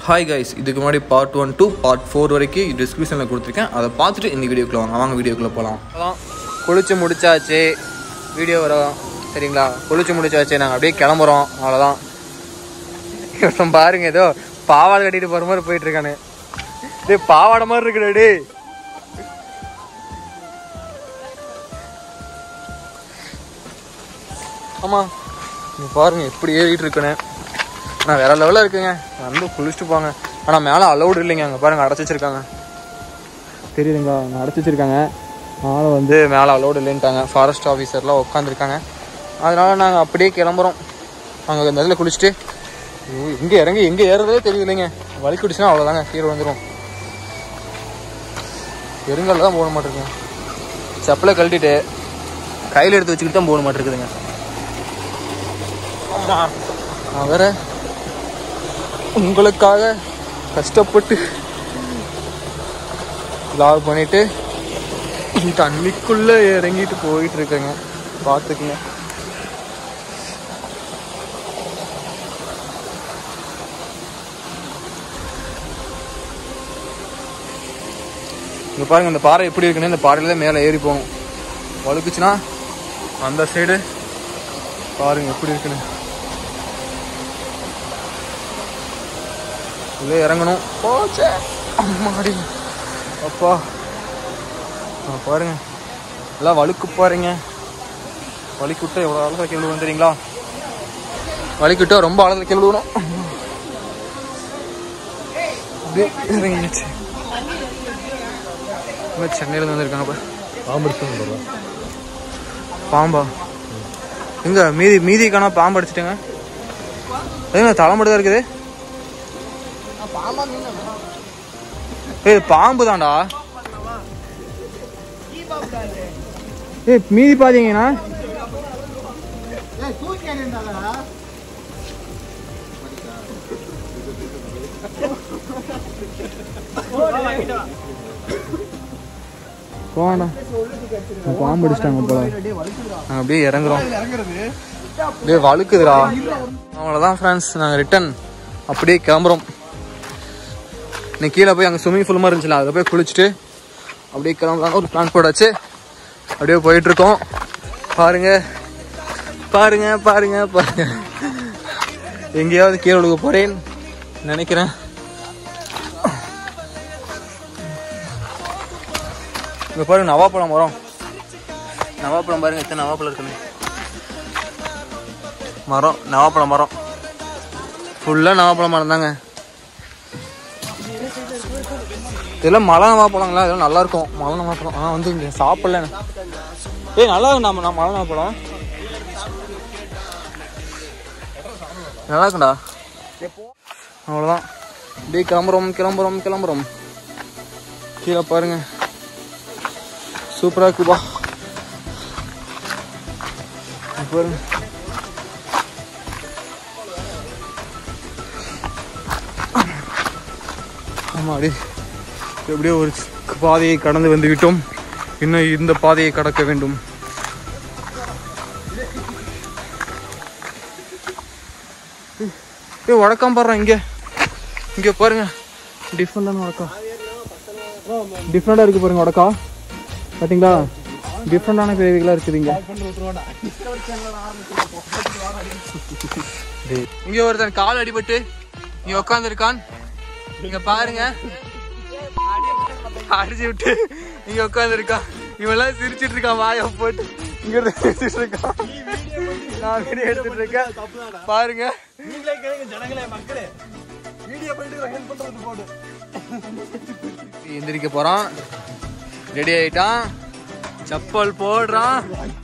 hi guys இதுக்கு முன்னாடி part one two part four வரைக்கும் டிஸ்கிரிப்ஷனில் கொடுத்துருக்கேன் அதை பார்த்துட்டு இந்த வீடியோக்குள்ள வாங்க வாங்க வீடியோக்குள்ளே போகலாம் அதான் குளிச்சு முடிச்சாச்சு வீடியோ வரும் சரிங்களா குளிச்சு முடிச்சாச்சு நாங்கள் அப்படியே கிளம்புறோம் அவ்வளோதான் இவன் பாருங்க ஏதோ பாவாடை கட்டிட்டு போகிற மாதிரி போயிட்டு இருக்கானு டேய் பாவாடை மாதிரி இருக்குடா டேய் ஆமாம் நீ பாருங்க எப்படி ஏறிட்டு இருக்கேன்னு நான் வேற லெவலில் இருக்குங்க வந்து குளிச்சுட்டு போங்க ஆனால் மேலே அலௌடு இல்லைங்க அங்கே பாருங்க அடைச்சி வச்சிருக்காங்க தெரியுதுங்களா அங்கே அடைச்சி வச்சிருக்காங்க அதனால் வந்து மேலே அலௌடு இல்லைன்ட்டாங்க ஃபாரஸ்ட் ஆஃபீஸர்லாம் உட்காந்துருக்காங்க அதனால நாங்கள் அப்படியே கிளம்புறோம் அங்கே இந்த இதில் குளிச்சுட்டு இங்கே இறங்கி எங்கே ஏறதே தெரியலைங்க வலி குடிச்சுன்னா அவ்வளோதாங்க கீழே வந்துடும் பெருங்கல் தான் போட மாட்டிருக்குங்க செப்பலை கழட்டிட்டு கையில் எடுத்து வச்சுக்கிட்டு தான் போட மாட்டிருக்குதுங்க நான் வேற உங்களுக்காக கஷ்டப்பட்டு லாக் பண்ணிட்டு தண்ணிக்குள்ள இறங்கிட்டு போயிட்டு இருக்கேங்க பார்த்துக்குங்க இங்க பாருங்க இந்த பாறை எப்படி இருக்குன்னு இந்த பாறையில தான் மேலே ஏறி போகணும் வழுக்குச்சுன்னா அந்த சைடு பாருங்க எப்படி இருக்குன்னு உள்ளே இறங்கணும் போச்சே அம்மாடி அப்பா ஆ, பாருங்க எல்லாம் வழுக்கு பாருங்க வலிக்கு விட்டா எவ்வளோ ஆழத்தில் கீழே விழுவும் தெரியுங்களா வலிக்கு விட்டா ரொம்ப ஆழத்தில் கீழே விழுவணும் அப்படியே இறங்கிடுச்சு இவங்க சென்னையில வந்திருக்காங்க பாம்பு பாம்பா எங்க மீதி மீதி காணா பாம்பு அடிச்சிட்டேங்க ஏங்க தலை மட்டும் தான் இருக்குது ஏய் பாம்பு தான்டா ஏய் மீதி பாத்தீங்கன்னா போவாண்டா பாம்பு அடிச்சிட்டாங்க போல நாங்கள் அப்படியே இறங்குறோம் அப்படியே வழுக்குதுடா அவ்வளோதான் ஃப்ரெண்ட்ஸ் நாங்கள் ரிட்டன் அப்படியே கிளம்புறோம் நீ கீழே போய் அங்கே ஸ்விம்மிங் ஃபுல் மாதிரி இருந்துச்சுல அதில் போய் குளிச்சுட்டு அப்படியே கிளம்பலாம் ஒரு பிளான் போடாச்சு அப்படியே போயிட்டு இருக்கோம் பாருங்க பாருங்க பாருங்க பாருங்க எங்கேயாவது கீழே விழுக போறேன் நினைக்கிறேன் இங்க பாருங்க நவாப்பழம் மரம் நவாப்பழம் பாருங்க எத்தனை நவாப்பழம் இருக்குன்னு மரம் நவாப்பழம் மரம் ஃபுல்லாக நவாப்பழம் மரம் தாங்க இதெல்லாம் மலை நவாப்பழங்களா இதெல்லாம் நல்லா இருக்கும் மலை நவாப்பழம் ஆனால் வந்து இங்கே சாப்பிடல ஏய் நல்லா இருக்கும் நம்ம நான் மலை நவாப்பழம் நல்லா இருக்கும்டா அவ்வளோதான் அப்படியே கிளம்புறோம் கிளம்புறோம் கிளம்புறோம் கீழே பாருங்க சூப்பராக இருக்குப்பா இங்க பாருங்க ஆமாம் அப்படியே எப்படியோ ஒரு பாதையை கடந்து வந்து விட்டோம் இன்னும் இந்த பாதையை கடக்க வேண்டும் ஏ வழக்கம் பாடுறேன் இங்கே இங்கே பாருங்க டிஃப்ரெண்டான வழக்கம் டிஃப்ரெண்டாக இருக்கு பாருங்க வடக்கா பார்த்தீங்களா டிஃப்ரெண்டான கிரேவிகளாக இருக்குது இங்கே இங்கே ஒருத்தன் கால் அடிபட்டு இங்கே உட்காந்துருக்கான் இங்க பாருங்க அடிச்சு விட்டு இங்க உட்காந்துருக்கான் இவெல்லாம் சிரிச்சிட்டு இருக்கான் வாய போட்டு இங்க இருந்து சிரிச்சிட்டு இருக்கான் நான் வீடியோ எடுத்துட்டு இருக்கேன் பாருங்க எந்திரிக்க போறான் ரெடி ஆயிட்டான் செப்பல் போடுறான்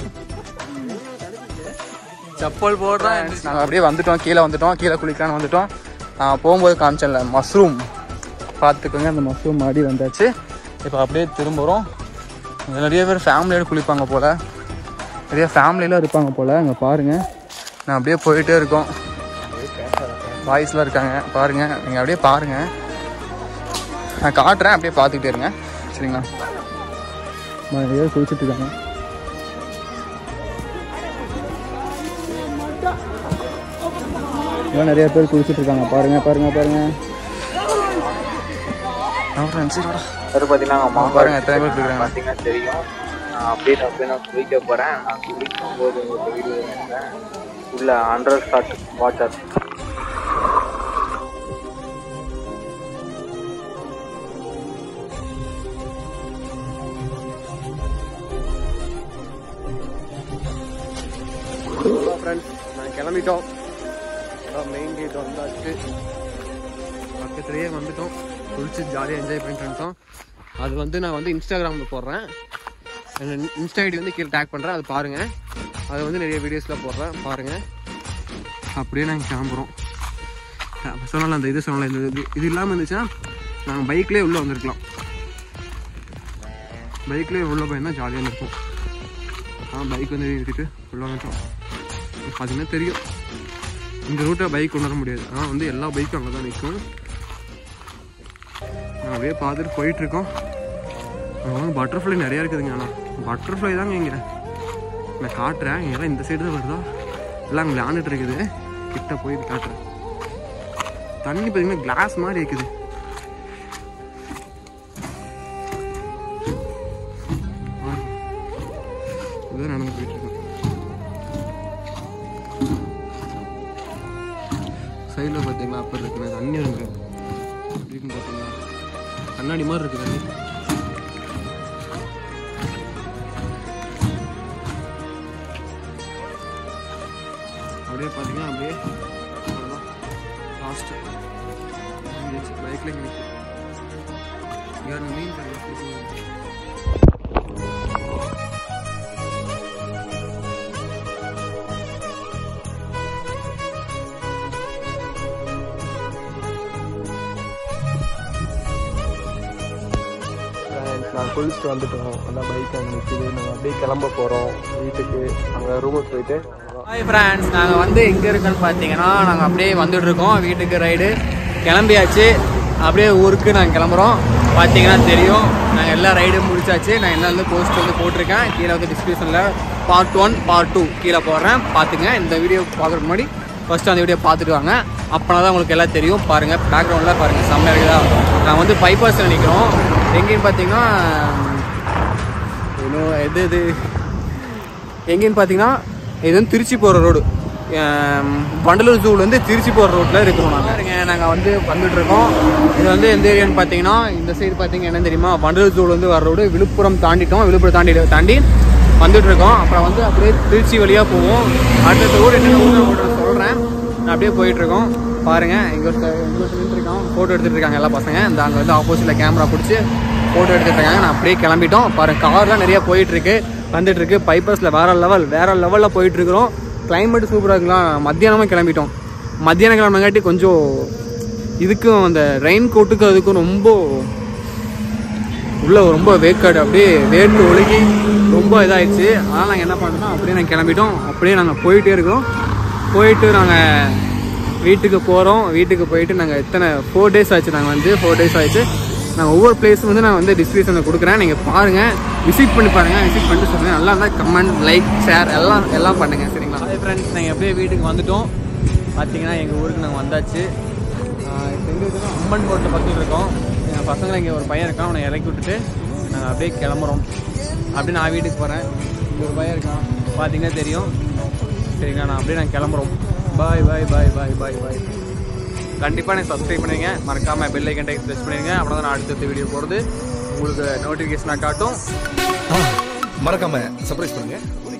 செப்பல் போடுறான் நாங்கள் அப்படியே வந்துட்டோம் கீழே வந்துட்டோம் கீழே குளிக்கலான்னு வந்துட்டோம் நான் போகும்போது காமிச்சேன்ல மஷ்ரூம் பார்த்துக்கோங்க அந்த மஷ்ரூம் மாடி வந்தாச்சு இப்போ அப்படியே திரும்புகிறோம் இங்க நிறைய பேர் ஃபேமிலியோட குளிப்பாங்க போல் நிறைய ஃபேமிலியெலாம் இருப்பாங்க போல் அங்கே பாருங்கள் நான் அப்படியே போயிட்டே இருக்கோம் பாய்ஸ்லாம் இருக்காங்க பாருங்கள் நீங்கள் அப்படியே பாருங்கள் நான் காட்டுறேன் அப்படியே பார்த்துக்கிட்டே இருங்க சரிங்களா நிறைய பேர் குளிச்சுட்டு இருக்காங்க இதெல்லாம் நிறைய பேர் குளிச்சுட்டு இருக்காங்க பாருங்க பாருங்க பாருங்க ஃப்ரெண்ட்ஸ் அது பார்த்தீங்கன்னா மாங்காய் பாருங்க எத்தனை பேர் இருக்காங்க பார்த்தீங்கன்னா தெரியும் நான் அப்படியே நான் அப்படியே நான் குளிக்க போகிறேன் நான் குளிக்கும் போது உங்களுக்கு வீடியோ எடுக்கிறேன் உள்ள அண்டர் ஸ்டார்ட் வாட்டர் ஃப்ரெண்ட்ஸ் நான் கிளம்பிட்டோம் மெயின் கேட் வந்தாச்சு பக்கத்துலேயே வந்துட்டோம் குளிச்சு ஜாலியாக என்ஜாய் பண்ணிட்டு வந்துட்டோம் அது வந்து நான் வந்து இன்ஸ்டாகிராமில் போடுறேன் இன்ஸ்டா ஐடி வந்து கீழே டேக் பண்ணுறேன் அது பாருங்கள் அது வந்து நிறைய வீடியோஸில் போடுறேன் பாருங்கள் அப்படியே நாங்கள் கிளம்புறோம் சொன்னால அந்த இது சொன்னால இந்த இது இது இல்லாமல் இருந்துச்சுன்னா நாங்கள் பைக்லேயே உள்ளே வந்திருக்கலாம் பைக்லேயே உள்ளே போயிருந்தால் ஜாலியாக இருக்கும் ஆ பைக் வந்து எடுத்துட்டு உள்ளே வந்துட்டோம் பார்த்தீங்கன்னா தெரியும் இந்த ரூட்டை பைக் கொண்டு வர முடியாது ஆனால் வந்து எல்லா பைக்கும் அங்கே தான் நிற்கும் நான் அப்படியே பார்த்துட்டு போயிட்டுருக்கோம் அங்கே பட்டர்ஃப்ளை நிறையா இருக்குதுங்க ஆனால் பட்டர்ஃப்ளை தாங்க இங்கே நான் காட்டுறேன் எல்லாம் இந்த சைடு தான் வருதா எல்லாம் அங்கே விளையாண்டுட்டு இருக்குது கிட்ட போய் காட்டுறேன் தண்ணி பார்த்தீங்கன்னா கிளாஸ் மாதிரி இருக்குது இதுதான் நடந்து போயிட்டு இருக்கோம் சைடில் பார்த்தீங்களா அப்போ இருக்குண்ணே தண்ணி இருக்கு இருக்குன்னு பார்த்தீங்களா கண்ணாடி மாதிரி இருக்கு தண்ணி அப்படியே பார்த்தீங்கன்னா அப்படியே அவ்வளோதான் லாஸ்ட்டு பைக்கில் இங்கே நிற்கும் இங்கே மீன் கடை நான் குளிச்சுட்டு வந்துட்டோம் அதான் பைக் அங்கே நிற்குது நாங்கள் அப்படியே கிளம்ப போகிறோம் வீட்டுக்கு அங்கே ரூமுக்கு போயிட்டு ஹாய் ஃப்ரெண்ட்ஸ் நாங்கள் வந்து எங்கே இருக்கோன்னு பார்த்தீங்கன்னா நாங்கள் அப்படியே வந்துட்டு இருக்கோம் வீட்டுக்கு ரைடு கிளம்பியாச்சு அப்படியே ஊருக்கு நாங்கள் கிளம்புறோம் பார்த்தீங்கன்னா தெரியும் நாங்கள் எல்லா ரைடும் முடிச்சாச்சு நான் என்ன வந்து போஸ்ட் வந்து போட்டிருக்கேன் கீழே வந்து டிஸ்கிரிப்ஷனில் பார்ட் ஒன் பார்ட் டூ கீழே போடுறேன் பார்த்துங்க இந்த வீடியோ பார்க்குறதுக்கு முன்னாடி ஃபஸ்ட்டு அந்த வீடியோ பார்த்துட்டு வாங்க அப்போனா தான் உங்களுக்கு எல்லாம் தெரியும் பாருங்கள் பேக்ரவுண்டில் பாருங்கள் செம்மையாக இருக்குதா நான் வந்து பைபாஸில் நிற்கிறோம் எங்கேன்னு பார்த்தீங்கன்னா இன்னும் எது இது எங்கேன்னு பார்த்தீங்கன்னா இது வந்து திருச்சி போகிற ரோடு வண்டலூர் ஜூலேருந்து திருச்சி போகிற ரோட்டில் இருக்கிறோம் நாங்கள் இருங்க நாங்கள் வந்து வந்துட்டு இருக்கோம் இது வந்து எந்த ஏரியான்னு பார்த்தீங்கன்னா இந்த சைடு பார்த்தீங்கன்னா என்ன தெரியுமா வண்டலூர் ஜூலேருந்து வர ரோடு விழுப்புரம் தாண்டிட்டோம் விழுப்புரம் தாண்டி தாண்டி வந்துட்டு இருக்கோம் அப்புறம் வந்து அப்படியே திருச்சி வழியாக போவோம் அடுத்த ரோடு என்ன ரோடு சொல்கிறேன் நான் அப்படியே போயிட்டு இருக்கோம் பாருங்க இங்கே ஒருத்தர் இங்கே ஒருத்தர் நின்றுருக்கான் ஃபோட்டோ எடுத்துட்டு இருக்காங்க எல்லா பசங்க இந்த அங்கே வந்து ஆப்போசிட்டில் கேமரா பிடிச்சி ஃபோட்டோ எடுத்துட்டு இருக்காங்க நான் அப்படியே கிளம்பிட்டோம் பாருங்க கார்லாம் நிறைய போயிட்டு இருக்கு வந்துட்டு இருக்கு பைப்பர்ஸில் வேற லெவல் வேற லெவலில் போயிட்டு இருக்கிறோம் கிளைமேட் சூப்பராக இருக்கலாம் மத்தியானமாக கிளம்பிட்டோம் மத்தியானம் கிளம்பினங்காட்டி கொஞ்சம் இதுக்கும் அந்த ரெயின் கோட்டுக்கும் அதுக்கும் ரொம்ப உள்ள ரொம்ப வேக்காடு அப்படியே வேர்த்து ஒழுகி ரொம்ப இதாயிடுச்சு அதனால் நாங்கள் என்ன பண்ணோம்னா அப்படியே நாங்கள் கிளம்பிட்டோம் அப்படியே நாங்கள் போயிட்டே இருக்கோம் போயிட்டு நாங்கள் வீட்டுக்கு போகிறோம் வீட்டுக்கு போயிட்டு நாங்கள் எத்தனை ஃபோர் டேஸ் ஆச்சு நாங்கள் வந்து ஃபோர் டேஸ் ஆயிடுச்சு நாங்கள் ஒவ்வொரு பிளேஸும் வந்து நான் வந்து டிஸ்கிரிப்ஷனில் கொடுக்குறேன் நீங்கள் பாருங்கள் விசிட் பண்ணி பாருங்கள் விசிட் பண்ணிட்டு சொல்லுங்கள் நல்லா இருந்தால் கமெண்ட் லைக் ஷேர் எல்லாம் எல்லாம் பண்ணுங்கள் சரிங்களா ஹாய் ஃப்ரெண்ட்ஸ் நாங்கள் எப்படியே வீட்டுக்கு வந்துட்டோம் பார்த்தீங்கன்னா எங்கள் ஊருக்கு நாங்கள் வந்தாச்சு ஆஹ் இப்போ எங்கே இருக்கோம் அம்மன் கோட்டை பக்கத்தில் இருக்கோம் எங்கள் பசங்களை இங்கே ஒரு பையன் இருக்கான் அவனை இறக்கி விட்டுட்டு நாங்கள் அப்படியே கிளம்புறோம் அப்படியே நான் வீட்டுக்கு போகிறேன் இங்கே ஒரு பையன் இருக்கான் பார்த்தீங்கன்னா தெரியும் சரிங்களா நான் அப்படியே நான் கிளம்புறோம் பாய் பாய் பாய் பாய் பாய் பாய் கண்டிப்பாக எனக்கு சப்ஸ்கிரைப் பண்ணுவீங்க மறக்காமல் பெல் ஐக்கன் டைப் ப்ரெஸ் பண்ணுவீங்க அப்படின்னா தான் நான் அடுத்தடுத்த வீடியோ போகிறது உங்களுக்கு நோட்டிஃபிகேஷனாக காட்டும் மறக்காம சர்ப்ரைஸ் பண்ணுங்க